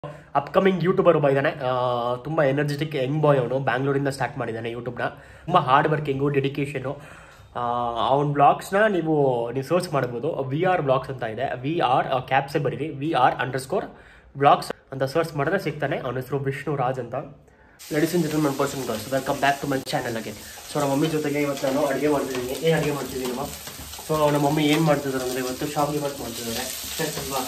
Upcoming YouTuber ಒಬ್ಬ ಇದ್ದಾನೆ ತುಂಬ ಎನರ್ಜೆಟಿಕ್ ಯಂಗ್ ಬಾಯ್ ಅವನು ಬ್ಯಾಂಗ್ಳೂರಿಂದ ಸ್ಟಾರ್ಟ್ ಮಾಡಿದ್ದಾನೆ ಯೂಟ್ಯೂಬ್ನ ತುಂಬ ಹಾರ್ಡ್ ವರ್ಕಿಂಗು ಡೆಡಿಕೇಶನು ಅವನ ಬ್ಲಾಗ್ಸ್ನ ನೀವು ನೀವು ಸರ್ಚ್ ಮಾಡ್ಬೋದು ವಿ ಆರ್ ಬ್ಲಾಗ್ಸ್ ಅಂತ ಇದೆ ವಿ ಆರ್ ಕ್ಯಾಪ್ಸೆ ಬರೀರಿ ವಿ ಆರ್ ಅಂಡರ್ ಸ್ಕೋರ್ ಬ್ಲಾಗ್ಸ್ ಅಂತ ಸರ್ಚ್ ಮಾಡಿದ್ರೆ ಸಿಗ್ತಾನೆ ಅವನ ಹೆಸರು ವಿಷ್ಣು ರಾಜ್ ಅಂತ ladies and gentleman person girls welcome back to my channel ಅಗೆ ಸೊ ನಮ್ಮ ಮಮ್ಮಿ ಜೊತೆಗೆ ಇವತ್ತು ನಾನು ಅಡುಗೆ ಮಾಡ್ತಿದ್ದೀನಿ ಏನು ಅಡುಗೆ ಮಾಡ್ತಿದ್ದೀನಿ ನಮ್ಮ ಸೊ ನಮ್ಮ ಮಮ್ಮಿ ಏನು ಮಾಡ್ತಿದ್ದಾರೆ ಅಂದರೆ ಇವತ್ತು ಶಾವಿಗೆ ಬಾತ್ ಮಾಡ್ತಿದ್ದಾರೆ ಅಲ್ವಾ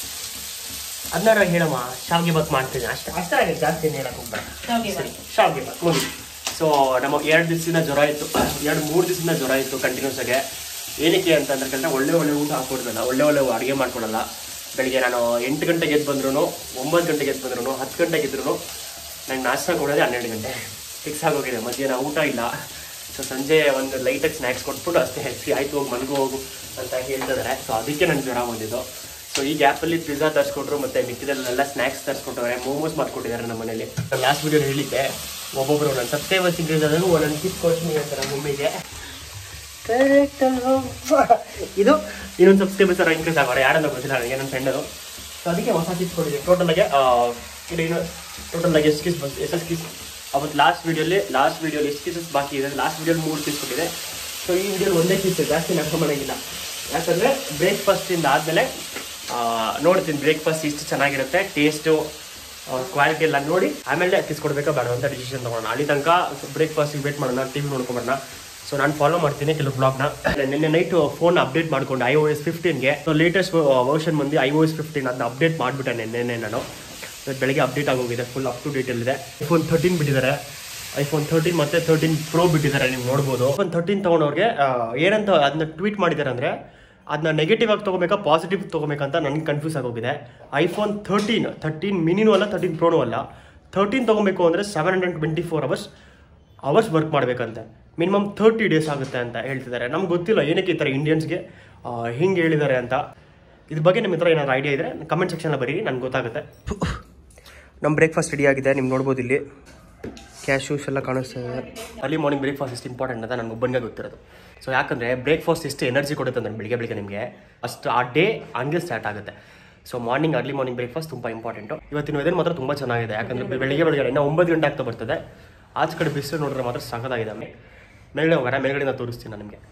ಅದನ್ನಾರ ಹೇಳಮ್ಮ ಶಾವಿಗೆ ಬಾತ್ ಮಾಡ್ತೀನಿ ಅಷ್ಟೇ ಅಷ್ಟೇ ಆಗಿದೆ ಜಾಸ್ತಿ ಏನು ಹೇಳಕ್ಕೆ ಹೋಗ್ಬೇಡ ಸರಿ ಶಾವಿಗೆ ಬಾತ್ ಮುಗಿ ಸೊ ನಮ್ಮ ಎರಡು ದಿವಸದಿಂದ ಜ್ವರ ಇತ್ತು ಎರಡು ಮೂರು ದಿವಸದಿಂದ ಜ್ವರ ಇತ್ತು ಕಂಟಿನ್ಯೂಸ್ ಆಗಿ ಏನಕ್ಕೆ ಅಂತ ಅಂದ್ರೆ ಕಂಡ್ರೆ ಒಳ್ಳೆ ಒಳ್ಳೆ ಊಟ ಹಾಕೊಡ್ದಲ್ಲ ಒಳ್ಳೆ ಒಳ್ಳೆ ಅಡುಗೆ ಮಾಡ್ಕೊಡಲ್ಲ ಬೆಳಿಗ್ಗೆ ನಾನು ಎಂಟು ಗಂಟೆಗೆ ಎದ್ದು ಬಂದ್ರು ಒಂಬತ್ತು ಗಂಟೆಗೆ ಎದ್ದು ಬಂದ್ರು ಹತ್ತು ಗಂಟೆಗೆ ಇದ್ರು ನಂಗೆ ನಾಷ್ಟ ಕೊಡೋದೇ ಹನ್ನೆರಡು ಗಂಟೆ ಫಿಕ್ಸ್ ಆಗೋಗಿದೆ ಮಧ್ಯಾಹ್ನ ಊಟ ಇಲ್ಲ ಸೊ ಸಂಜೆ ಒಂದು ಲೈಟಾಗಿ ಸ್ನ್ಯಾಕ್ಸ್ ಕೊಟ್ಬಿಟ್ಟು ಅಷ್ಟೇ ಫ್ರೀ ಆಯ್ತು ಹೋಗಿ ಮಲ್ಗೋ ಹೋಗು ಅಂತ ಹೇಳ್ತಿದ್ದಾರೆ ಸೊ ಅದಕ್ಕೆ ನನಗೆ ಜ್ವರ ಬಂದಿದ್ದು ಸೊ ಈ ಗ್ಯಾಪಲ್ಲಿ ಪಿಜ್ಜಾ ತರಿಸ್ಕೊಟ್ರು ಮತ್ತೆ ಮಿಕ್ಕಿದಲ್ಲೆಲ್ಲ ಸ್ನ್ಯಾಕ್ಸ್ ತರಿಸ್ಕೊಟ್ಟವ್ರೆ ಮೋಮೋಸ್ ಮಾಡ್ಕೊಟ್ಟಿದ್ದಾರೆ ನಮ್ಮ ಮನೇಲಿ ಲಾಸ್ಟ್ ವಿಡಿಯೋ ಹೇಳಿದ್ದೆ ಒಬ್ಬೊಬ್ರು ನನ್ನ ಸಬ್ಸ್ಕ್ರೈಬರ್ಸ್ ಇನ್ಕ್ರೀಸ್ ಆದಾಗ ಒಂದೊಂದು ಕಿಟ್ ಕೊಡ್ತೀನಿ ಅಂತ ನಮ್ಮ ಮಮ್ಮಿಗೆ ಕರೆಕ್ಟ್ ಇದು ಇನ್ನೊಂದು ಸಬ್ಸ್ಕ್ರೈಬರ್ಸ್ ಎಲ್ಲ ಇನ್ಕ್ರೀಸ್ ಆಗೋರೆ ಯಾರನ್ನ ಗೊತ್ತಿಲ್ಲ ನನಗೆ ನನ್ನ ಫ್ರೆಂಡರು ಸೊ ಅದಕ್ಕೆ ಹೊಸ ಕಿಸ್ ಕೊಟ್ಟಿದ್ದೀನಿ ಟೋಟಲಾಗೆ ಇದು ಟೋಟಲಾಗಿ ಎಷ್ಟು ಕಿಸ್ ಬಂತು ಎಷ್ಟು ಕಿಸ್ ಅವತ್ತು ಲಾಸ್ಟ್ ವೀಡಿಯೋಲಿ ಲಾಸ್ಟ್ ವೀಡಿಯೋಲಿ ಎಷ್ಟು ಕಿಸಸ್ ಬಾಕಿ ಇದೆ ಲಾಸ್ಟ್ ವೀಡಿಯೋಲಿ ಮೂರು ಕಿಸ್ ಕೊಟ್ಟಿದೆ ಸೊ ಈ ವಿಡಿಯೋಲಿ ಒಂದೇ ಕಿಸ್ ಜಾಸ್ತಿ ನಷ್ಟ ಮಾಡೋಂಗಿಲ್ಲ ಯಾಕಂದರೆ ಬ್ರೇಕ್ಫಾಸ್ಟಿಂದ ಆದಮೇಲೆ ನೋಡ್ತೀನಿ ಬ್ರೇಕ್ಫಾಸ್ಟ್ ಇಷ್ಟು ಚೆನ್ನಾಗಿರುತ್ತೆ ಟೇಸ್ಟು ಕ್ವಾಲಿಟಿ ಎಲ್ಲ ನೋಡಿ ಆಮೇಲೆ ಕಿಸ್ ಕೊಡಬೇಕಾ ಬೇಡ ಅಂತ ಡಿಸಿಷನ್ ತೊಗೊಳೋಣ ಅಲ್ಲಿ ತನಕ ಬ್ರೇಕ್ಫಾಸ್ಟಿಗೆ ವೇಟ್ ಮಾಡೋಣ ಟಿ ವಿ ನೋಡ್ಕೊಂಬರೋಣ ಸೊ ನಾನು ಫಾಲೋ ಮಾಡ್ತೀನಿ ಕೆಲವು ಬ್ಲಾಗ್ನ ನಿನ್ನೆ ನೈಟ್ ಫೋನ್ ಅಪ್ಡೇಟ್ ಮಾಡ್ಕೊಂಡು ಐ ಓ ಎಸ್ ಫಿಫ್ಟೀನ್ಗೆ ಸೊ ಲೇಟೆಸ್ಟ್ ವರ್ಷನ್ ಬಂದು ಐ ಓ ಎಸ್ ಫಿಫ್ಟೀನ್ ಅದನ್ನ ಅಪ್ಡೇಟ್ ಮಾಡಿಬಿಟ್ಟೆ ನಿನ್ನೆ ನಾನು ಇವತ್ತು ಬೆಳಗ್ಗೆ ಅಪ್ಡೇಟ್ ಆಗೋಗಿದೆ ಫುಲ್ ಅಪ್ ಟು ಡೇಟಲ್ಲಿದೆ ಐಫೋನ್ ಥರ್ಟೀನ್ ಬಿಟ್ಟಿದ್ದಾರೆ ಐಫೋನ್ ಥರ್ಟೀನ್ ಮತ್ತೆ ಥರ್ಟೀನ್ ಪ್ರೋ ಬಿಟ್ಟಿದ್ದಾರೆ ನೀವು ನೋಡ್ಬೋದು ಐಫೋನ್ ಥರ್ಟೀನ್ ತೊಗೊಂಡವ್ರಿಗೆ ಏನಂತ ಅದನ್ನ ಟ್ವೀಟ್ ಮಾಡಿದ್ದಾರೆ ಅಂದರೆ ಅದನ್ನ ನೆಗೆಟಿವ್ ಆಗಿ ತೊಗೋಬೇಕಾ ಪಾಸಿಟಿವ್ ತೊಗೋಬೇಕಂತ ನನಗೆ ಕನ್ಫ್ಯೂಸ್ ಆಗೋಗಿದೆ ಐಫೋನ್ ಥರ್ಟೀನ್ ಥರ್ಟೀನ್ ಮಿನಿನೂ ಅಲ್ಲ ಥರ್ಟೀನ್ ಪ್ರೋನೂ ಅಲ್ಲ ಥರ್ಟೀನ್ ತೊಗೊಬೇಕು ಅಂದರೆ seven hundred twenty four hours hours work ಮಾಡಬೇಕಂತೆ ಮಿನಿಮಮ್ ಥರ್ಟಿ ಡೇಸ್ ಆಗುತ್ತೆ ಅಂತ ಹೇಳ್ತಿದ್ದಾರೆ ನಮ್ಗೆ ಗೊತ್ತಿಲ್ಲ ಏನಕ್ಕೆ ಈ ಥರ ಇಂಡಿಯನ್ಸ್ಗೆ ಹಿಂಗೆ ಹೇಳಿದ್ದಾರೆ ಅಂತ ಇದ್ರ ಬಗ್ಗೆ ನಿಮ್ಮ ಹತ್ರ ಏನಾದ್ರು ಐಡಿಯಾ ಇದ್ದರೆ ಕಮೆಂಟ್ ಸೆಕ್ಷನಲ್ಲಿ ಬರೀ ನನಗೆ ಗೊತ್ತಾಗುತ್ತೆ ನಮ್ಮ ಬ್ರೇಕ್ಫಾಸ್ಟ್ ರೆಡಿ ಆಗಿದೆ ನಿಮ್ಗೆ ನೋಡ್ಬೋದು ಇಲ್ಲಿ ಕ್ಯಾಶ್ಯೂಸ್ ಎಲ್ಲ ಕಾಣಿಸ್ತಾ ಇದೆ ಅರ್ಲಿ ಮಾರ್ನಿಂಗ್ ಬ್ರೇಕ್ಫಾಸ್ಟ್ ಎಷ್ಟು ಇಂಪಾರ್ಟೆಂಟ್ ಅಂತ ನನಗೆ ಒಬ್ಬನಿಗೆ ಗೊತ್ತಿರೋದು ಸೊ ಯಾಕಂದರೆ ಬ್ರೇಕ್ಫಾಸ್ಟ್ ಎಷ್ಟು ಎನರ್ಜಿ ಕೊಡುತ್ತೆ ಅಂದರೆ ಬೆಳಿಗ್ಗೆ ಬೆಳಿಗ್ಗೆ ನಿಮಗೆ ಅಷ್ಟು ಆ ಡೇ ಹಂಗೆ ಸ್ಟಾರ್ಟ್ ಆಗುತ್ತೆ so morning early morning breakfast ತುಂಬ ಇಂಪಾರ್ಟೆಂಟು ಇವತ್ತಿನ ವೆದರ್ ಮಾತ್ರ ತುಂಬ ಚೆನ್ನಾಗಿದೆ ಯಾಕಂದರೆ ಬೆಳಿಗ್ಗೆ ಬೆಳಿಗ್ಗೆ ಇನ್ನೂ ಒಂಬತ್ತು ಗಂಟೆ ಆಗ್ತಾ ಬರ್ತದೆ ಆಚೆ ಕಡೆ ಬಿಸಿಲು ನೋಡಿದ್ರೆ ಮಾತ್ರ ಸಖತ್ತಾಗಿದೆ ಮೇಲ್ಗಡೆ ಹೋಗೋಣ ಮೇಲ್ಗಡೆಯಿಂದ ತೋರಿಸ್ತೀನಿ ನಾನು ನಿಮಗೆ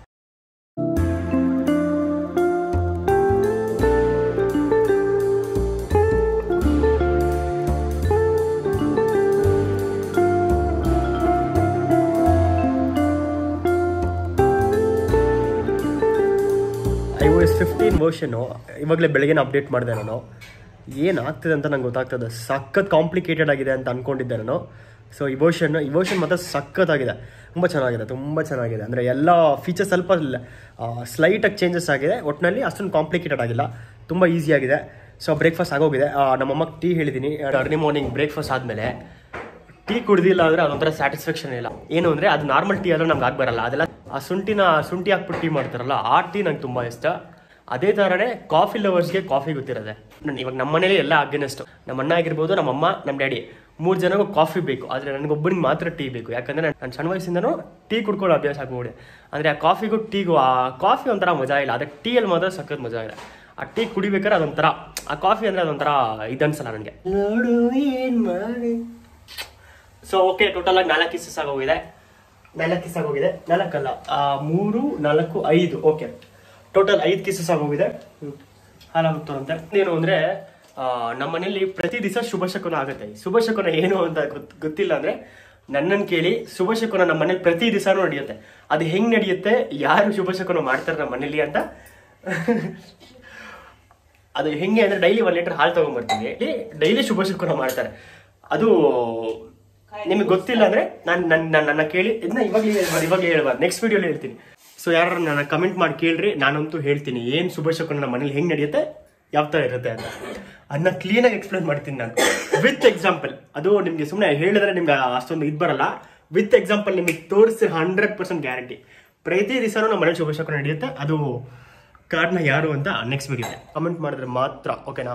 I O S fifteen version ಇವಾಗಲೇ ಬೆಳಗ್ಗೆ ಅಪ್ಡೇಟ್ ಮಾಡಿದೆ ನಾನು ಏನಾಗ್ತಿದೆ ಅಂತ ನಂಗೆ ಗೊತ್ತಾಗ್ತದೆ ಸಖತ್ ಕಾಂಪ್ಲಿಕೇಟೆಡ್ ಆಗಿದೆ ಅಂತ ಅಂದ್ಕೊಂಡಿದ್ದೆ ನಾನು ಸೊ ಈ ವರ್ಷನ್ ಈ ವರ್ಷನ್ ಮಾತ್ರ ಸಖತ್ತಾಗಿದೆ ತುಂಬ ಚೆನ್ನಾಗಿದೆ ತುಂಬ ಚೆನ್ನಾಗಿದೆ ಅಂದರೆ ಎಲ್ಲ ಫೀಚರ್ಸ್ ಸ್ವಲ್ಪ ಸ್ಲೈಟಾಗಿ ಚೇಂಜಸ್ ಆಗಿದೆ ಒಟ್ಟಿನಲ್ಲಿ ಅಷ್ಟೊಂದು ಕಾಂಪ್ಲಿಕೇಟೆಡ್ ಆಗಿಲ್ಲ ತುಂಬ ಈಸಿ ಆಗಿದೆ ಸೊ ಬ್ರೇಕ್ಫಾಸ್ಟ್ ಆಗೋಗಿದೆ ಆ, ನಮ್ಮಮ್ಮ ಟೀ ಹೇಳಿದ್ದೀನಿ ಅರ್ಲಿ ಮಾರ್ನಿಂಗ್ ಬ್ರೇಕ್ಫಾಸ್ಟ್ ಆದಮೇಲೆ ಟೀ ಕುಡ್ದಿಲ್ಲ ಅಂದ್ರೆ ಅದೊಂಥರ ಸ್ಯಾಟಿಸ್ಫ್ಯಾಕ್ಷನ್ ಇಲ್ಲ ಏನು ಅಂದ್ರೆ ಅದು ನಾರ್ಮಲ್ ಟೀ ಆದ್ರೆ ನಮ್ಗೆ ಬರಲ್ಲ ಅದೆಲ್ಲ ಆ ಶುಂಠಿನ ಶುಂಠಿ ಹಾಕ್ಬಿಟ್ಟು ಟೀ ಮಾಡ್ತಾರಲ್ಲ ಆ ಟೀ ನಂಗೆ ತುಂಬಾ ಇಷ್ಟ ಅದೇ ಥರನೇ ಕಾಫಿ ಲವರ್ಸ್ಗೆ ಕಾಫಿ ಗೊತ್ತಿರೋದೆ ನಾನು ಇವಾಗ ನಮ್ಮ ಮನೇಲಿ ಎಲ್ಲ ಅಗೇನೆಸ್ಟ್ ನಮ್ಮ ಅಣ್ಣ ಆಗಿರ್ಬೋದು ನಮ್ಮಮ್ಮ ನಮ್ಮ ಡ್ಯಾಡಿ ಮೂರು ಜನಗೂ ಕಾಫಿ ಬೇಕು ಆದರೆ ನನಗೊಬ್ಬನಿಗೆ ಮಾತ್ರ ಟೀ ಬೇಕು ಯಾಕಂದ್ರೆ ನಾನು ಸಣ್ಣ ವಯಸ್ಸಿಂದನೂ ಟೀ ಕುಡ್ಕೊಳ್ಳೋ ಅಭ್ಯಾಸ ಆಗ್ಬಿಡಿ ಅಂದರೆ ಆ ಕಾಫಿಗೂ ಟೀಗೂ ಆ ಕಾಫಿ ಒಂಥರ ಮಜಾ ಇಲ್ಲ ಅದೇ ಟೀಯಲ್ಲಿ ಮಾತ್ರ ಸಖತ್ ಮಜಾ ಇದೆ ಆ ಟೀ ಕುಡಿಬೇಕಾದ್ರೆ ಅದೊಂಥರ ಆ ಕಾಫಿ ಅಂದರೆ ಅದೊಂಥರ ಇದನ್ಸಲ್ಲ ನನಗೆ ನೋಡು ಏನು ಮಾಡಿ ಸೊ ಓಕೆ ಟೋಟಲ್ ಆಗಿ ನಾಲ್ಕು ಕಿಸಸ್ ಆಗೋಗಿದೆ ನಾಲ್ಕು ಕಿಸ್ ಆಗೋಗಿದೆ ನಾಲ್ಕಲ್ಲ ಆ, ಮೂರು ನಾಲ್ಕು ಐದು ಓಕೆ ಟೋಟಲ್ ಐದು ಕಿಸಸ್ ಆಗೋಗಿದೆ ಹಾಲಾಗುತ್ತಂತೆ ಏನು ಅಂದ್ರೆ ಆ, ನಮ್ಮ ಮನೇಲಿ ಪ್ರತಿ ದಿವಸ ಶುಭ ಶಕುನ ಆಗುತ್ತೆ ಈ ಶುಭ ಶಕುನ ಏನು ಅಂತ ಗೊತ್- ಗೊತ್ತಿಲ್ಲ ಅಂದ್ರೆ ನನ್ನನ್ನು ಕೇಳಿ ಶುಭ ಶಕುನ ನಮ್ಮ ಮನೇಲಿ ಪ್ರತಿ ದಿವಸನೂ ನಡೆಯುತ್ತೆ ಅದು ಹೆಂಗ್ ನಡೆಯುತ್ತೆ ಯಾರು ಶುಭ ಶಕುನ ಮಾಡ್ತಾರೆ ನಮ್ಮ ಮನೇಲಿ ಅಂತ ಅದು ಹೆಂಗೆ ಅಂದ್ರೆ ಡೈಲಿ ಒಂದ್ ಲೀಟರ್ ಹಾಲು ತಗೊಂಡ್ಬರ್ತೀವಿ ಡೈಲಿ ಶುಭ ಶುಕ್ರನ ಮಾಡ್ತಾರೆ ಅದು ನಿಮಗೆ ಗೊತ್ತಿಲ್ಲ ಅಂದ್ರೆ ನಾನು ನನ್ನ ನನ್ನ ಕೇಳಿ ಇದನ್ನ ಇವಾಗಲೇ ಹೇಳ್ಬಾರ್ದು ಇವಾಗಲೇ ಹೇಳ್ಬಾರ್ದು ನೆಕ್ಸ್ಟ್ ವಿಡಿಯೋಲಿ ಹೇಳ್ತೀನಿ ಸೊ ಯಾರು ನನ್ನ ಕಮೆಂಟ್ ಮಾಡಿ ಕೇಳ್ರಿ ನಾನಂತೂ ಹೇಳ್ತೀನಿ ಏನ್ ಶುಭ ಶಕುನ ನಮ್ಮ ಮನೇಲಿ ಹೆಂಗ್ ನಡೆಯುತ್ತೆ ಯಾವ ತರ ಇರುತ್ತೆ ಅಂತ ಅದನ್ನ ಕ್ಲೀನಾಗಿ ಎಕ್ಸ್ಪ್ಲೇನ್ ಮಾಡ್ತೀನಿ ನಾನು ವಿತ್ ಎಕ್ಸಾಂಪಲ್ ಅದು ನಿಮ್ಗೆ ಸುಮ್ಮನೆ ಹೇಳಿದ್ರೆ ನಿಮ್ಗೆ ಅಷ್ಟೊಂದು ಇದು ಬರಲ್ಲ ವಿತ್ ಎಕ್ಸಾಂಪಲ್ ನಿಮಗೆ ತೋರಿಸಿ ಹಂಡ್ರೆಡ್ ಪರ್ಸೆಂಟ್ ಗ್ಯಾರಂಟಿ ಪ್ರತಿ ದಿವಸನೂ ನಮ್ಮ ಮನೇಲಿ ಶುಭ ಶಕುನ ನಡೆಯುತ್ತೆ ಅದು ಕಾರಣ ಯಾರು ಅಂತ ನೆಕ್ಸ್ಟ್ ವಿಡಿಯೋ ಕಮೆಂಟ್ ಮಾಡಿದ್ರೆ ಮಾತ್ರ ಓಕೆನಾ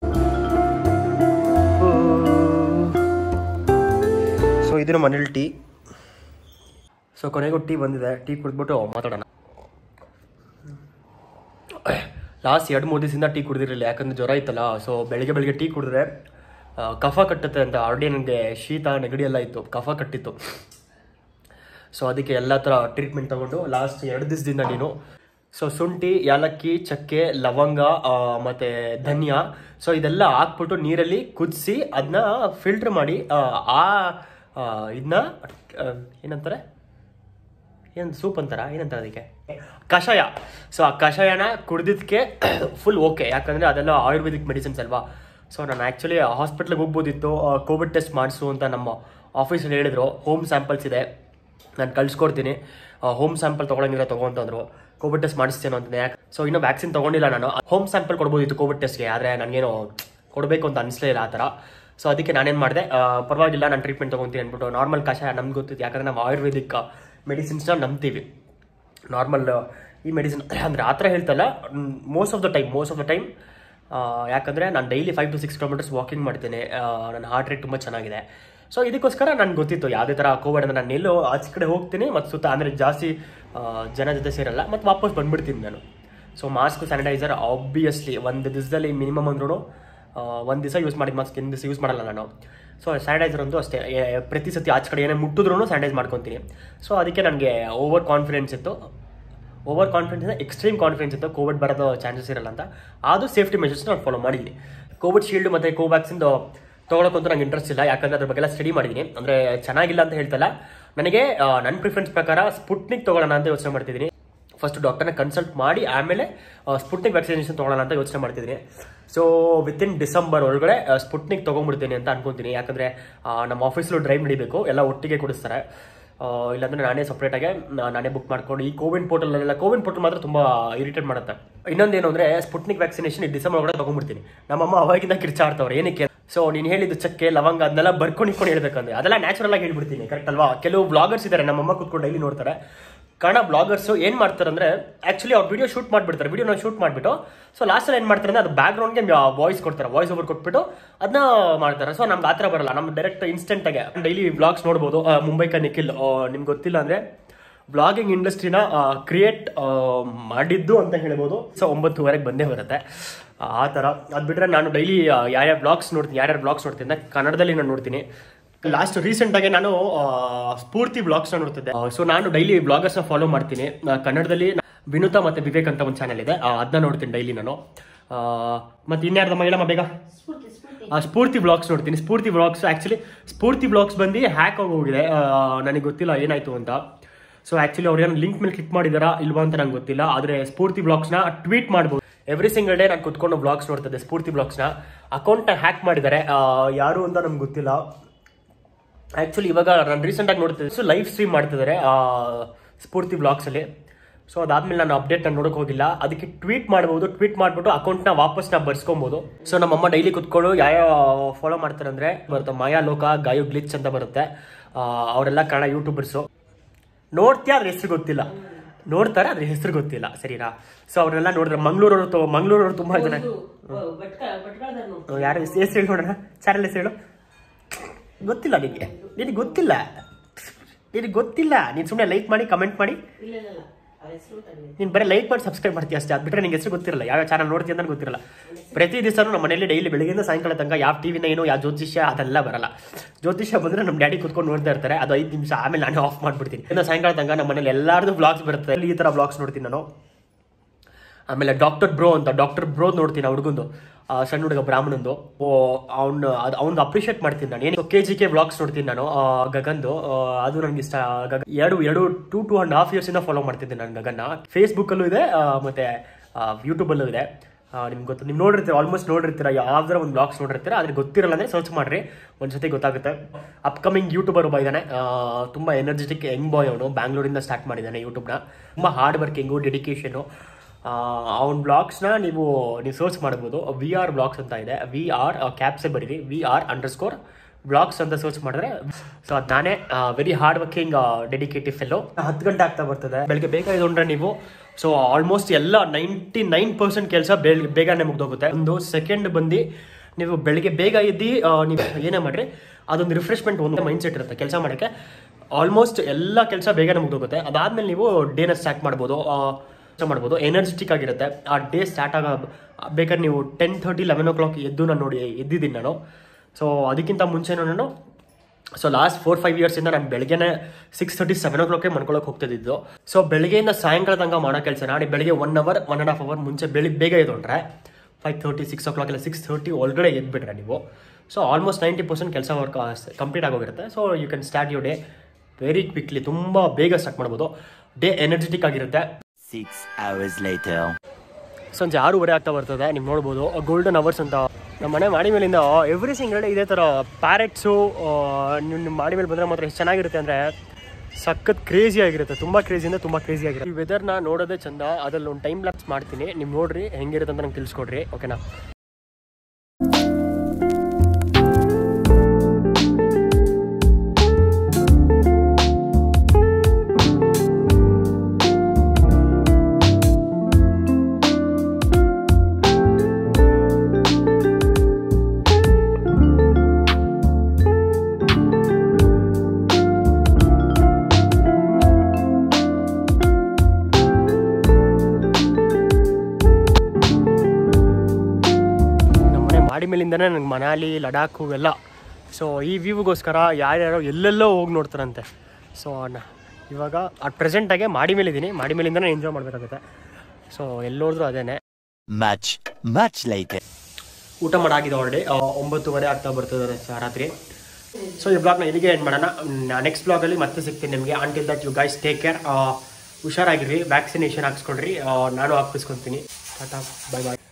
ಸೊ ಇದು ನಮ್ಮ ಮನೇಲಿ ಟೀ ಸೊ ಕೊನೆಗೂ ಟೀ ಬಂದಿದೆ ಟೀ ಕುಡಿದ್ಬಿಟ್ಟು ಮಾತಾಡೋಣ ಲಾಸ್ಟ್ ಎರಡು ಮೂರು ದಿವಸದಿಂದ ಟೀ ಕುಡಿದಿರಲಿಲ್ಲ ಯಾಕಂದ್ರೆ ಜ್ವರ ಇತ್ತಲ್ಲ ಸೊ ಬೆಳಿಗ್ಗೆ ಬೆಳಿಗ್ಗೆ ಟೀ ಕುಡಿದ್ರೆ ಆ, ಕಫ ಕಟ್ಟುತ್ತೆ ಅಂತ ಆಲ್ರೆಡಿ ನನಗೆ ಶೀತ ನೆಗಡಿ ಎಲ್ಲ ಇತ್ತು ಕಫ ಕಟ್ಟಿತ್ತು ಸೊ ಅದಕ್ಕೆ ಎಲ್ಲ ಥರ ಟ್ರೀಟ್ಮೆಂಟ್ ತಗೊಂಡು ಲಾಸ್ಟ್ ಎರಡು ದಿವಸದಿಂದ ನೀನು ಸೊ ಶುಂಠಿ ಯಾಲಕ್ಕಿ ಚಕ್ಕೆ ಲವಂಗ ಆ, ಮತ್ತೆ ಧನಿಯಾ ಸೊ ಇದೆಲ್ಲ ಹಾಕ್ಬಿಟ್ಟು ನೀರಲ್ಲಿ ಕುದಿಸಿ ಅದನ್ನ ಫಿಲ್ಟರ್ ಮಾಡಿ ಆ, ಆ ಇದನ್ನ ಏನಂತಾರೆ ಏನು ಸೂಪ್ ಅಂತಾರ ಏನಂತಾರೆ ಅದಕ್ಕೆ ಕಷಾಯ ಸೊ ಆ ಕಷಾಯನ ಕುಡ್ದಿದ್ದಕ್ಕೆ ಫುಲ್ ಓಕೆ ಯಾಕಂದರೆ ಅದೆಲ್ಲ ಆಯುರ್ವೇದಿಕ್ ಮೆಡಿಸಿನ್ಸ್ ಅಲ್ವಾ ಸೊ ನಾನು ಆ್ಯಕ್ಚುಲಿ ಹಾಸ್ಪಿಟ್ಲಿಗೆ ಹೋಗ್ಬೋದಿತ್ತು ಕೋವಿಡ್ ಟೆಸ್ಟ್ ಮಾಡಿಸು ಅಂತ ನಮ್ಮ ಆಫೀಸಲ್ಲಿ ಹೇಳಿದ್ರು ಹೋಮ್ ಸ್ಯಾಂಪಲ್ಸ್ ಇದೆ ನಾನು ಕಳ್ಸ್ಕೊಡ್ತೀನಿ ಹೋಮ್ ಸ್ಯಾಂಪಲ್ ತೊಗೊಳಂಗಿರೋ ತೊಗೊಂತಂದ್ರು ಕೋವಿಡ್ ಟೆಸ್ಟ್ ಮಾಡಿಸ್ತೇನೋ ಅಂತ ಯಾಕೆ ಸೊ ಇನ್ನೂ ವ್ಯಾಕ್ಸಿನ್ ತೊಗೊಂಡಿಲ್ಲ ನಾನು ಹೋಮ್ ಸ್ಯಾಂಪಲ್ ಕೊಡ್ಬೋದಿತ್ತು ಕೋವಿಡ್ ಟೆಸ್ಟ್ಗೆ ಆದರೆ ನನಗೇನು ಕೊಡಬೇಕು ಅಂತ ಅನಿಸ್ಲೇ ಇಲ್ಲ ಆ ಥರ ಸೊ ಅದಕ್ಕೆ ನಾನೇನು ಮಾಡಿದೆ ಪರವಾಗಿಲ್ಲ ನಾನು ಟ್ರೀಟ್ಮೆಂಟ್ ತೊಗೊತೀನಿ ಅಂದ್ಬಿಟ್ಟು ನಾರ್ಮಲ್ ಕಷಾಯ ನಮ್ಗೆ ಗೊತ್ತಿತ್ತು ಯಾಕಂದರೆ ನಾವು ಆಯುರ್ವೇದಿಕ್ ಮೆಡಿಸಿನ್ಸ್ನ ನಂಬ್ತೀವಿ ನಾರ್ಮಲ್ ಈ ಮೆಡಿಸಿನ್ ಅಂದರೆ ಆ ಥರ ಹೇಳ್ತಲ್ಲ most of the time most of the time ಯಾಕಂದರೆ ನಾನು daily five to six kilometres walking ಮಾಡ್ತೇನೆ ಆ, ನನ್ನ ಹಾರ್ಟ್ ರೇಟ್ ತುಂಬ ಚೆನ್ನಾಗಿದೆ ಸೊ ಇದಕ್ಕೋಸ್ಕರ ನನಗೆ ಗೊತ್ತಿತ್ತು ಯಾವುದೇ ಥರ ಕೋವಿಡ್ ಅಂದರೆ ನಾನು ಎಲ್ಲೋ ಆಚೆ ಕಡೆ ಹೋಗ್ತೀನಿ ಮತ್ತು ಸುತ್ತ ಅಂದರೆ ಜಾಸ್ತಿ ಆ, ಜನ ಜೊತೆ ಸೇರಲ್ಲ ಮತ್ತು ವಾಪಸ್ ಬಂದ್ಬಿಡ್ತೀನಿ ನಾನು ಸೊ ಮಾಸ್ಕ್ ಸ್ಯಾನಿಟೈಸರ್ ಆಬ್ವಿಯಸ್ಲಿ ಒಂದು ದಿವಸದಲ್ಲಿ ಮಿನಿಮಮ್ ಅಂದ್ರೂ ಒಂದು ದಿವಸ ಯೂಸ್ ಮಾಡಿದ ಮಾಸ್ಕ್ ಇನ್ನು ದಿವಸ ಯೂಸ್ ಮಾಡಲ್ಲ ನಾನು ಸೊ ಸ್ಯಾನಿಟೈಸರ್ ಅಂತೂ ಅಷ್ಟೇ ಏ- ಪ್ರತಿ ಸತಿ ಆಚೆ ಕಡೆ ಏನೇ ಮುಟ್ಟಿದ್ರೂ ಸ್ಯಾನಿಟೈಸ್ ಮಾಡ್ಕೊತೀನಿ ಸೊ ಅದಕ್ಕೆ ನನಗೆ ಓವರ್ ಕಾನ್ಫಿಡೆನ್ಸ್ ಇತ್ತು ಓವರ್ ಕಾನ್ಫಿಡೆನ್ಸ್ ಎಕ್ಸ್ಟ್ರೀಮ್ ಕಾನ್ಫಿಡೆನ್ಸ್ ಇತ್ತು ಕೋವಿಡ್ ಬರೋದು ಚಾನ್ಸಸ್ ಇರಲ್ಲ ಅಂತ ಅದು ಸೇಫ್ಟಿ ಮೆಷರ್ಸ್ ನಾನು ಫಾಲೋ ಮಾಡಿದ್ದೀನಿ ಕೋವಿಡ್ ಶೀಲ್ಡ್ ಮತ್ತು ಕೋವ್ಯಾಕ್ಸಿನ್ದು ತೊಗೊಳಕ್ಕಂತೂ ನಂಗೆ ಇಂಟ್ರೆಸ್ಟ್ ಇಲ್ಲ ಯಾಕಂದರೆ ಅದ್ರ ಬಗ್ಗೆ ಎಲ್ಲ ಸ್ಟಡಿ ಮಾಡಿದ್ದೀನಿ ಅಂದರೆ ಚೆನ್ನಾಗಿಲ್ಲ ಅಂತ ಹೇಳ್ತಲ್ಲ ನನಗೆ ಆ, ನನ್ನ ಪ್ರಿಫರೆನ್ಸ್ ಪ್ರಕಾರ ಸ್ಪುಟ್ನಿಕ್ ತೊಗೊಳ್ಳೋಣ ಅಂತ ಯೋಚನೆ ಮಾಡ್ತಿದ್ದೀನಿ ಫಸ್ಟ್ ಡಾಕ್ಟರ್ನ ಕನ್ಸಲ್ಟ್ ಮಾಡಿ ಆಮೇಲೆ ಸ್ಪುಟ್ನಿಕ್ ವ್ಯಾಕ್ಸಿನೇಷನ್ ತೊಗೊಳ್ಳೋಣ ಅಂತ ಯೋಚನೆ ಮಾಡ್ತಿದ್ದೀನಿ ಸೊ ವಿತಿನ್ ಡಿಸೆಂಬರ್ ಒಳಗಡೆ ಆ, ಸ್ಪುಟ್ನಿಕ್ ತೊಗೊಂಡ್ಬಿಡ್ತೀನಿ ಅಂತ ಅನ್ಕೊಂತೀನಿ ಯಾಕಂದರೆ ನಮ್ಮ ಆಫೀಸಲ್ಲೂ ಡ್ರೈವ್ ನಡಿಬೇಕು ಎಲ್ಲ ಒಟ್ಟಿಗೆ ಕೊಡಿಸ್ತಾರೆ ಆ, ಇಲ್ಲಾಂದ್ರೆ ನಾನೇ ಸಪ್ರೇಟಾಗಿ ನಾನೇ ಬುಕ್ ಮಾಡ್ಕೊಂಡು ಈ ಕೋವಿನ್ ಪೋರ್ಟಲ್ ಕೋವಿನ್ ಪೋರ್ಟಲ್ ಮಾತ್ರ ತುಂಬ ಇರಿಟೇಟ್ ಮಾಡುತ್ತೆ ಇನ್ನೊಂದೇನು ಅಂದರೆ ಸ್ಪುಟ್ನಿಕ್ ವ್ಯಾಕ್ಸಿನೇಷನ್ ಈ ಡಿಸೆಂಬರ್ ಒಳಗಡೆ ತೊಗೊಂಡ್ಬಿಡ್ತೀನಿ ನಮ್ಮಮ್ಮ ಅವಾಗಿಂದ ಕಿರ್ಚಾಡ್ತವ್ರೆ ಏನಕ್ಕೆ ಸೊ ನೀನು ಹೇಳಿದ್ದು ಚಕ್ಕೆ ಲವಂಗ ಅದನ್ನೆಲ್ಲ ಬರ್ಕೊಂಡು ಇಟ್ಕೊಂಡು ಹೇಳ್ಬೇಕಂದ್ರೆ ಅದೆಲ್ಲ ನ್ಯಾಚುರಲ್ ಆಗಿ ಹೇಳ್ಬಿಡ್ತೀನಿ ಕರೆಕ್ಟ್ ಅಲ್ವಾ ಕೆಲವು ಬ್ಲಾಗರ್ಸ್ ಇದ್ದಾರೆ ನಮ್ಮಮ್ಮ ಕೂತ್ಕೊಂಡು ಡೈಲಿ ನೋಡ್ತಾರೆ ಕಾರಣ ಬ್ಲಾಗರ್ಸ್ ಏನು ಮಾಡ್ತಾರೆ ಅಂದರೆ ಆ್ಯಕ್ಚುಲಿ ಅವ್ರು ವಿಡಿಯೋ ಶೂಟ್ ಮಾಡಿಬಿಡ್ತಾರೆ ವಿಡಿಯೋನ ಶೂಟ್ ಮಾಡಿಬಿಟ್ಟು ಸೊ ಲಾಸ್ಟಲ್ಲಿ ಏನು ಮಾಡ್ತಾರೆ ಅಂದರೆ ಅದು ಬ್ಯಾಕ್ಗ್ರೌಂಡ್ಗೆ ವಾಯ್ಸ್ ಕೊಡ್ತಾರೆ ವಾಯ್ಸ್ ಓವರ್ ಕೊಟ್ಬಿಟ್ಟು ಅದನ್ನ ಮಾಡ್ತಾರೆ ಸೊ ನಮ್ಗೆ ಆ ಥರ ಬರಲ್ಲ ನಮ್ಗೆ ಡೈರೆಕ್ಟ್ ಇನ್ಸ್ಟೆಂಟಾಗೆ ಡೈಲಿ ಬ್ಲಾಗ್ಸ್ ನೋಡ್ಬೋದು ಆ, ಮುಂಬೈ ಕ ನಿಖಿಲ್ ನಿಮ್ಗೆ ಗೊತ್ತಿಲ್ಲ ಅಂದರೆ ಬ್ಲಾಗಿಂಗ್ ಇಂಡಸ್ಟ್ರಿನ ಕ್ರಿಯೇಟ್ ಮಾಡಿದ್ದು ಅಂತ ಹೇಳ್ಬೋದು ಸೊ ಒಂಬತ್ತುವರೆಗೆ ಬಂದೇ ಬರುತ್ತೆ ಆ ಥರ ಅದು ಬಿಟ್ಟರೆ ನಾನು ಡೈಲಿ ಯಾರ್ಯಾವ ಬ್ಲಾಗ್ಸ್ ನೋಡ್ತೀನಿ ಯಾರ್ಯಾರು ಬ್ಲಾಗ್ಸ್ ನೋಡ್ತೀನಿ ಅಂದ್ರೆ ಕನ್ನಡದಲ್ಲಿ ನಾನು ನೋಡ್ತೀನಿ ಲಾಸ್ಟ್ ರೀಸೆಂಟಾಗಿ ನಾನು ಆ, ಸ್ಫೂರ್ತಿ ಬ್ಲಾಗ್ಸ್ನ ನೋಡ್ತಿದ್ದೆ ಸೊ ನಾನು ಡೈಲಿ ಬ್ಲಾಗರ್ಸ್ನ ಫಾಲೋ ಮಾಡ್ತೀನಿ ಆ, ಕನ್ನಡದಲ್ಲಿ ವಿನುತಾ ಮತ್ತು ವಿವೇಕ್ ಅಂತ ಒಂದು ಚಾನಲ್ ಇದೆ ಅದನ್ನ ನೋಡ್ತೀನಿ ಡೈಲಿ ನಾನು ಆ, ಮತ್ತೆ ಇನ್ಯಾರ್ದಮ್ಮ ಹೇಳಮ್ಮ ಬೇಗ ಆ, ಸ್ಫೂರ್ತಿ ಬ್ಲಾಗ್ಸ್ ನೋಡ್ತೀನಿ Spoorthi vlogs actually Spoorthi vlogs ಬಂದು ಹ್ಯಾಕ್ ಆಗಿ ಹೋಗಿದೆ ಆ, ನನಗೆ ಗೊತ್ತಿಲ್ಲ ಏನಾಯ್ತು ಅಂತ ಸೊ ಆ್ಯಕ್ಚುಲಿ ಅವ್ರು ಏನೋ ಲಿಂಕ್ ಮೇಲೆ ಕ್ಲಿಕ್ ಮಾಡಿದಾರಾ ಇಲ್ವಾ ಅಂತ ನಂಗೆ ಗೊತ್ತಿಲ್ಲ ಆದರೆ ಸ್ಫೂರ್ತಿ ಬ್ಲಾಗ್ಸ್ನ ಟ್ವೀಟ್ ಮಾಡ್ಬೋದು ಎವ್ರಿ ಸಿಂಗಲ್ ಡೇ ನಾನು ಕುತ್ಕೊಂಡು ಬ್ಲಾಗ್ಸ್ ನೋಡ್ತಿದ್ದೆ ಸ್ಫೂರ್ತಿ ಬ್ಲಾಗ್ಸ್ನ ಅಕೌಂಟ್ನ ಹ್ಯಾಕ್ ಮಾಡಿದ್ದಾರೆ ಆ, ಯಾರು ಅಂತ ನಮ್ಗೆ ಗೊತ್ತಿಲ್ಲ ಆ್ಯಕ್ಚುಲಿ ಇವಾಗ ನಾನು ರೀಸೆಂಟಾಗಿ ನೋಡ್ತಿದ್ದೆ ಸೊ ಲೈವ್ ಸ್ಟ್ರೀಮ್ ಮಾಡ್ತಿದ್ದಾರೆ ಆ, ಸ್ಫೂರ್ತಿ ಬ್ಲಾಗ್ಸಲ್ಲಿ ಸೊ ಅದಾದ್ಮೇಲೆ ನಾನು ಅಪ್ಡೇಟ್ ನಾನು ನೋಡೋಕೆ ಹೋಗಿಲ್ಲ ಅದಕ್ಕೆ ಟ್ವೀಟ್ ಮಾಡ್ಬೋದು ಟ್ವೀಟ್ ಮಾಡಿಬಿಟ್ಟು ಅಕೌಂಟ್ನ ವಾಪಸ್ ನಾವು ಬರ್ಸ್ಕೊಬೋದು ಸೊ ನಮ್ಮಮ್ಮ ಡೈಲಿ ಕುತ್ಕೊಂಡು ಯಾವ ಫಾಲೋ ಮಾಡ್ತಾರೆ ಅಂದರೆ ಬರುತ್ತೆ ಮಾಯಾ ಲೋಕ ಗಾಯು ಗ್ಲಿಚ್ ಅಂತ ಬರುತ್ತೆ ಆ, ಅವರೆಲ್ಲ ಕನ್ನಡ ಯೂಟ್ಯೂಬರ್ಸು ನೋಡ್ತೀಯ ಅದ್ರ ಹೆಸರು ಗೊತ್ತಿಲ್ಲ ನೋಡ್ತಾರೆ ಅದ್ರ ಹೆಸರು ಗೊತ್ತಿಲ್ಲ ಸರಿನಾ ಸೊ ಅವ್ರನ್ನೆಲ್ಲ ನೋಡಿದ್ರೆ ಮಂಗಳೂರವರು ತೊ ಮಂಗಳೂರವರು ತುಂಬ ಜನ ಯಾರು ಹೆಸರು ಹೇಳಿ ನೋಡೋಣ ಚಾನಲ್ ಹೆಸರು ಹೇಳು ಗೊತ್ತಿಲ್ಲ ನಿನಗೆ ನಿನಗೆ ಗೊತ್ತಿಲ್ಲ ನಿನಗೆ ಗೊತ್ತಿಲ್ಲ ನೀನು ಸುಮ್ಮನೆ ಲೈಕ್ ಮಾಡಿ ಕಮೆಂಟ್ ಮಾಡಿ ನೀನು ಬರೀ ಲೈಕ್ ಮಾಡಿ ಸಬ್ಸ್ಕ್ರೈಬ್ ಮಾಡ್ತೀಯ ಅಷ್ಟೇ ಅದು ಬಿಟ್ಟರೆ ನಿಂಗೆ ಹೆಸರು ಗೊತ್ತಿರಲ್ಲ ಯಾವ ಚಾನಲ್ ನೋಡ್ತೀಯ ಅಂತ ಗೊತ್ತಿರಲ್ಲ ಪ್ರತಿ ದಿವಸ ನಮ್ಮ ಮನೇಲಿ ಡೈಲಿ ಬೆಳಗ್ಗೆಯಿಂದ ಸಾಯಂಕಾಲ ತನಕ ಯಾವ ಟಿವಿನ ಏನೋ ಯಾವ ಜ್ಯೋತಿಷ್ಯ ಅದೆಲ್ಲ ಬರಲ್ಲ ಜ್ಯೋತಿಷ್ಯ ಬಂದರೆ ನಮ್ಮ ಡ್ಯಾಡಿ ಕುತ್ಕೊಂಡು ನೋಡ್ತಾ ಇರ್ತಾರೆ ಅದು ಐದು ನಿಮಿಷ ಆಮೇಲೆ ನಾನೇ ಆಫ್ ಮಾಡ್ಬಿಡ್ತೀನಿ ಇನ್ನು ಸಾಯಂಕಾಲ ತನಕ ನಮ್ಮ ಮನೇಲಿ ಎಲ್ಲಾರ್ದು ಬ್ಲಾಗ್ಸ್ ಬರುತ್ತೆ ಈ ಥರ ಬ್ಲಾಗ್ಸ್ ನೋಡ್ತೀನಿ ನಾನು ಆಮೇಲೆ ಡಾಕ್ಟರ್ ಬ್ರೋ ಅಂತ ಡಾಕ್ಟರ್ ಬ್ರೋ ನೋಡ್ತೀನಿ ಹುಡುಗಂದು ಸಣ್ಣ ಹುಡುಗ ಬ್ರಾಹ್ಮಣಂದು ಓ ಅವ್ನು ಅದು ಅವ್ನು ಅಪ್ರಿಷಿಯೇಟ್ ಮಾಡ್ತೀನಿ ನಾನು ಏನು ಕೆ ಜಿ ಕೆ ಬ್ಲಾಗ್ಸ್ ನೋಡ್ತೀನಿ ನಾನು ಆ, ಗಗನ್ದು ಆ, ಅದು ನನಗೆ ಇಷ್ಟ ಗಗನ್ ಎರಡು ಎರಡು ಟೂ ಟೂ ಆ್ಯಂಡ್ ಹಾಫ್ ಇಯರ್ಸಿಂದ ಫಾಲೋ ಮಾಡ್ತಿದ್ದೆ ನಾನು ಗಗನ್ನ ಫೇಸ್ಬುಕ್ಕಲ್ಲೂ ಇದೆ ಆ, ಮತ್ತೆ ಯೂಟ್ಯೂಬಲ್ಲೂ ಇದೆ ನಿಮ್ಗೆ ಗೊತ್ತು ನೀವು ನೋಡಿರ್ತೀರ ಆಲ್ಮೋಸ್ಟ್ ನೋಡಿರ್ತೀರ ಯಾವ್ದಾರ ಒಂದು ಬ್ಲಾಗ್ಸ್ ನೋಡಿರ್ತೀರ ಅದ್ರ ಗೊತ್ತಿರಲ್ಲ ಅಂದರೆ ಸರ್ಚ್ ಮಾಡ್ರಿ ಒಂದ್ಸತಿ ಗೊತ್ತಾಗುತ್ತೆ ಅಪ್ಕಮಿಂಗ್ ಯೂಟ್ಯೂಬರ್ ಒಬ್ಬ ಇದ್ದಾನೆ ಆ, ತುಂಬ ಎನರ್ಜೆಟಿಕ್ ಯಂಗ್ ಬಾಯ್ ಅವನು ಬ್ಯಾಂಗ್ಳೂರಿಂದ ಸ್ಟಾರ್ಟ್ ಮಾಡಿದ್ದಾನೆ ಯೂಟ್ಯೂಬ್ನ ತುಂಬ ಹಾರ್ಡ್ ವರ್ಕಿಂಗು ಡೆಡಿಕೇಶನು ಅವನ ಬ್ಲಾಗ್ಸ್ನ ನೀವು ನೀವು ಸರ್ಚ್ ಮಾಡ್ಬೋದು ವಿ ಆರ್ ಬ್ಲಾಗ್ಸ್ ಅಂತ ಇದೆ ವಿ ಆರ್ ಕ್ಯಾಪ್ಸೆ ಬರೀರಿ ವಿ ಆರ್ ಅಂಡರ್ ಸ್ಕೋರ್ ಬ್ಲಾಗ್ಸ್ ಅಂತ ಸರ್ಚ್ ಮಾಡಿದ್ರೆ ಸೊ ಅದು ನಾನೇ very hard working dedicative fellow ಹತ್ತು ಗಂಟೆ ಆಗ್ತಾ ಬರ್ತದೆ ಬೆಳಗ್ಗೆ ಬೇಗ ಇದ್ಕೊಂಡ್ರೆ ನೀವು ಸೊ ಆಲ್ಮೋಸ್ಟ್ ಎಲ್ಲ ನೈಂಟಿ ನೈನ್ ಪರ್ಸೆಂಟ್ ಕೆಲಸ ಬೆಳಗ್ಗೆ ಬೇಗನೆ ಮುಗ್ದೋಗುತ್ತೆ ಒಂದು ಸೆಕೆಂಡ್ ಬಂದು ನೀವು ಬೆಳಿಗ್ಗೆ ಬೇಗ ಎದ್ದು ಆ, ನೀವು ಏನೇ ಮಾಡಿರಿ ಅದೊಂದು ರಿಫ್ರೆಶ್ಮೆಂಟ್ ಒಂದು ಮೈಂಡ್ ಸೆಟ್ ಇರುತ್ತೆ ಕೆಲಸ ಮಾಡೋಕ್ಕೆ ಆಲ್ಮೋಸ್ಟ್ ಎಲ್ಲ ಕೆಲಸ ಬೇಗನೆ ಮುಗ್ದೋಗುತ್ತೆ ಅದಾದ್ಮೇಲೆ ನೀವು ಡೇನ ಸ್ಟಾರ್ಟ್ ಮಾಡ್ಬೋದು ಆ, ಕೆಲಸ ಮಾಡ್ಬೋದು ಎನರ್ಜೆಟಿಕ್ ಆಗಿರುತ್ತೆ ಆ ಡೇ ಸ್ಟಾರ್ಟ್ ಆಗ ಬೇಕಾದ್ರೆ ನೀವು ten thirty eleven o'clock ಎದ್ದು ನಾನು ನೋಡಿ ಎದ್ದಿದ್ದೀನಿ ನಾನು ಸೊ ಅದಕ್ಕಿಂತ ಮುಂಚೆನೂ ನಾನು ಸೊ ಲಾಸ್ಟ್ ಫೋರ್ ಫೈವ್ ಇಯರ್ಸಿಂದ ನಾನು ಬೆಳಗ್ಗೆನೇ ಸಿಕ್ಸ್ ತರ್ಟಿ ಸೆವೆನ್ ಓ ಕ್ಲಾಕ್ಗೆ ಮನ್ಕೊಳಕ್ಕೆ ಹೋಗ್ತಿದ್ದು ಸೊ ಬೆಳಗ್ಗೆಯಿಂದ ಸಾಯಂಕಾಲ ತನಕ ಮಾಡೋ ಕೆಲಸ ನಾನು ಬೆಳಗ್ಗೆ one hour one and half hour ಮುಂಚೆ ಬೆಳಿಗ್ಗೆ ಬೇಗ ಎದ್ದೊಂಡ್ರೆ five thirty six o'clock ಇಲ್ಲ ಸಿಕ್ಸ್ ತರ್ಟಿ ಒಳಗಡೆ ಎದ್ಬಿಟ್ರೆ ನೀವು ಸೊ ಆಲ್ಮೋಸ್ಟ್ ನೈಂಟಿ ಪರ್ಸೆಂಟ್ ಕೆಲಸ ವರ್ಕ್ ಕಂಪ್ಲೀಟ್ ಆಗೋಗಿರುತ್ತೆ so you can start you day very quickly ತುಂಬ ಬೇಗ ಸ್ಟಾರ್ಟ್ ಮಾಡ್ಬೋದು ಡೇ ಎನರ್ಜೆಟಿಕ್ ಆಗಿರುತ್ತೆ Six hours later. ಸಂಜೆ ಆರೂವರೆ ಆಗ್ತಾ ಬರ್ತದೆ ನೀವು ನೋಡ್ಬೋದು ಗೋಲ್ಡನ್ ಅವರ್ಸ್ ಅಂತ ನಮ್ಮ ಮನೆ ಮಾಡಿ ಮೇಲಿಂದ ಎವ್ರಿ ಸಿಂಗಲ್ ಡೇ ಇದೇ ಥರ ಪ್ಯಾರೆಟ್ಸು ನಿಮ್ಮ ಮಾಡಿ ಮೇಲೆ ಬಂದರೆ ಮಾತ್ರ ಎಷ್ಟು ಚೆನ್ನಾಗಿರುತ್ತೆ ಅಂದರೆ ಸಖತ್ ಕ್ರೇಜಿ ಆಗಿರುತ್ತೆ ತುಂಬ ಕ್ರೇಜಿಯಿಂದ ತುಂಬ ಕ್ರೇಜಿ ಆಗಿರುತ್ತೆ ಈ ವೆದರ್ನ ನೋಡೋದೇ ಚಂದ ಅದ್ರಲ್ಲಿ ಒಂದು ಟೈಮ್ ಲ್ಯಾಪ್ಸ್ ಮಾಡ್ತೀನಿ ನೀವು ನೋಡ್ರಿ ಹೆಂಗಿರುತ್ತೆ ಅಂತ ನಂಗೆ ತಿಳಿಸ್ಕೊಡ್ರಿ ಓಕೆನಾ ನಮ್ಮನೆ ಮಾಡಿ ಮೇಲಿಂದನೇ ನನಗೆ ಮನಾಲಿ ಲಡಾಖು ಎಲ್ಲ ಸೊ ಈ ವ್ಯೂಗೋಸ್ಕರ ಯಾರ್ಯಾರೋ ಎಲ್ಲೆಲ್ಲೋ ಹೋಗಿ ನೋಡ್ತಾರಂತೆ ಸೊ ಇವಾಗ ಅಟ್ ಪ್ರೆಸೆಂಟಾಗೆ ಮಾಡಿ ಮೇಲಿದ್ದೀನಿ ಮಾಡಿ ಮೇಲಿಂದನೇ ಎಂಜಾಯ್ ಮಾಡಬೇಕಾಗುತ್ತೆ ಸೊ ಎಲ್ಲೋದ್ರೂ ಅದೇನೆ Much, much later. ಊಟ ಮಾಡಾಗಿದೆ ಆಲ್ರೆಡಿ ಒಂಬತ್ತುವರೆ ಆಗ್ತಾ ಬರ್ತದೆ ಸ- ರಾತ್ರಿ ಸೊ ಈ ಬ್ಲಾಗ್ನ ಇಲ್ಲಿಗೆ ಎಂಡ್ ಮಾಡೋಣ ನೆಕ್ಸ್ಟ್ ಬ್ಲಾಗಲ್ಲಿ ಮತ್ತೆ ಸಿಗ್ತೀನಿ ನಿಮಗೆ until that you guys take care ಹುಷಾರಾಗಿರಿ ವ್ಯಾಕ್ಸಿನೇಷನ್ ಹಾಕ್ಸ್ಕೊಳ್ರಿ ಆ, ನಾನು ಹಾಕಿಸ್ಕೊತೀನಿ ಟಾಟಾ ಬೈ ಬಾಯ್